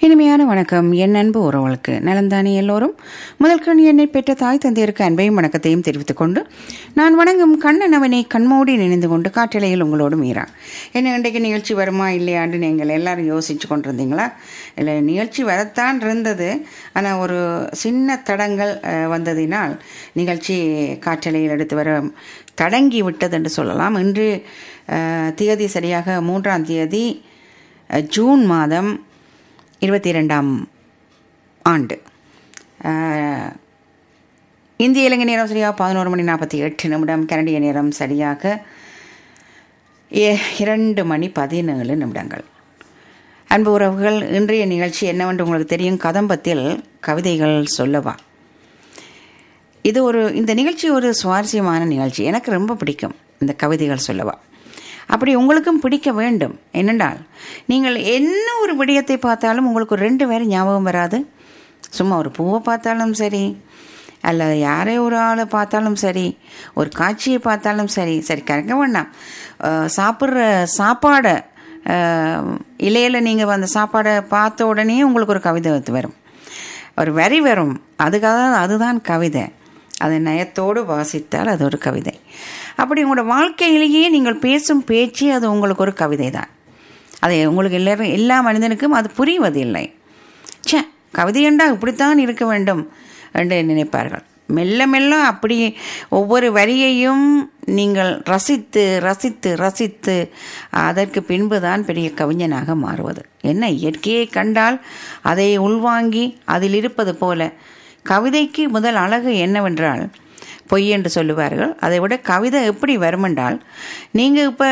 இனிமையான வணக்கம் என் அன்பு உறவுகளுக்கு நலந்தானே எல்லோரும் முதல் கண் என்னை பெற்ற தாய் தந்தையருக்கு அன்பையும் வணக்கத்தையும் தெரிவித்துக் கொண்டு நான் வணங்கும் கண்ணன் அவனை கண்மூடி நினைந்து கொண்டு காற்றலையில் உங்களோடு மீறா என்ன இன்றைக்கு நிகழ்ச்சி வருமா இல்லையான்னு நீங்கள் எல்லாரும் யோசிச்சு கொண்டிருந்தீங்களா இல்லை நிகழ்ச்சி வரத்தான் இருந்தது ஆனால் ஒரு சின்ன தடங்கள் அஹ், வந்ததினால் நிகழ்ச்சி காற்றலையில் எடுத்து வர தடங்கி விட்டது என்று சொல்லலாம் இன்று அஹ், தேதி சரியாக மூன்றாம் தேதி அஹ், ஜூன் மாதம் இருபத்தி ரெண்டாம் ஆண்டு அஹ், இந்திய இலங்கை நேரம் சரியாக பதினோரு மணி நாற்பத்தி எட்டு நிமிடம் கனடிய நேரம் சரியாக எ- இரண்டு மணி பதினேழு நிமிடங்கள் அன்பு உறவுகள் இன்றைய நிகழ்ச்சி என்னவென்று உங்களுக்கு தெரியும் கதம்பத்தில் கவிதைகள் சொல்லவா இது ஒரு இந்த நிகழ்ச்சி ஒரு சுவாரஸ்யமான நிகழ்ச்சி எனக்கு ரொம்ப பிடிக்கும் இந்த கவிதைகள் சொல்லவா அப்படி உங்களுக்கும் பிடிக்க வேண்டும் என்னென்றால் நீங்கள் என்ன ஒரு விடயத்தை பார்த்தாலும் உங்களுக்கு ஒரு ரெண்டு பேரும் ஞாபகம் வராது சும்மா ஒரு பூவை பார்த்தாலும் சரி அல்லது யாரே ஒரு ஆளை பார்த்தாலும் சரி ஒரு காட்சியை பார்த்தாலும் சரி சரி கறக்க வேண்டாம் அஹ் சாப்பிட்ற சாப்பாடை அஹ் இலையில நீங்கள் அந்த சாப்பாடை பார்த்த உடனே உங்களுக்கு ஒரு கவிதை வந்து வரும் ஒரு வரி வரும் அதுக்காக அதுதான் கவிதை அதை நயத்தோடு வாசித்தால் அது ஒரு கவிதை அப்படி உங்களோட வாழ்க்கையிலேயே நீங்கள் பேசும் பேச்சு அது உங்களுக்கு ஒரு கவிதை தான் அது உங்களுக்கு எல்லாரும் எல்லா மனிதனுக்கும் அது புரிவதில்லை ச்சே கவிதை என்றால் இப்படித்தான் இருக்க வேண்டும் என்று நினைப்பார்கள் மெல்ல மெல்ல அப்படி ஒவ்வொரு வரியையும் நீங்கள் ரசித்து ரசித்து ரசித்து அதற்கு பின்பு தான் பெரிய கவிஞனாக மாறுவது என்ன இயற்கையை கண்டால் அதை உள்வாங்கி அதில் இருப்பது போல கவிதைக்கு முதல் அழகு என்னவென்றால் பொய் என்று சொல்லுவார்கள் அதை விட கவிதை எப்படி வருமென்றால் நீங்கள் இப்போ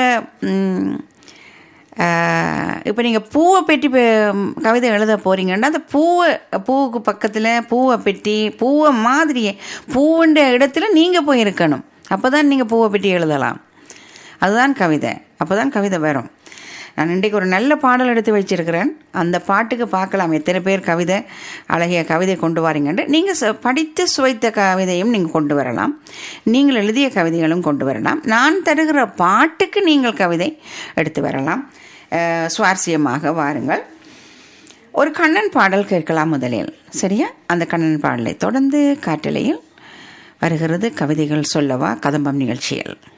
இப்போ நீங்கள் பூவை பெட்டி பே- கவிதை எழுத போறீங்கன்னா அந்த பூவை பூவுக்கு பக்கத்தில் பூவை பெட்டி பூவை மாதிரியே பூவுன்ற இடத்துல நீங்கள் போய் இருக்கணும் அப்போ தான் நீங்கள் பூவை பெட்டி எழுதலாம் அதுதான் கவிதை அப்போ தான் கவிதை வரும் நான் இன்றைக்கு ஒரு நல்ல பாடல் எடுத்து வச்சிருக்கிறேன் அந்த பாட்டுக்கு பார்க்கலாம் எத்தனை பேர் கவிதை அழகிய கவிதை கொண்டு வாரீங்கன்ட்டு நீங்கள் ச- படித்து சுவைத்த கவிதையும் நீங்கள் கொண்டு வரலாம் நீங்கள் எழுதிய கவிதைகளும் கொண்டு வரலாம் நான் தருகிற பாட்டுக்கு நீங்கள் கவிதை எடுத்து வரலாம் அஹ், சுவாரஸ்யமாக வாருங்கள் ஒரு கண்ணன் பாடல் கேட்கலாம் முதலில் சரியா அந்த கண்ணன் பாடலை தொடர்ந்து காற்றலையில் வருகிறது கவிதைகள் சொல்லவா கதம்பம் நிகழ்ச்சியில்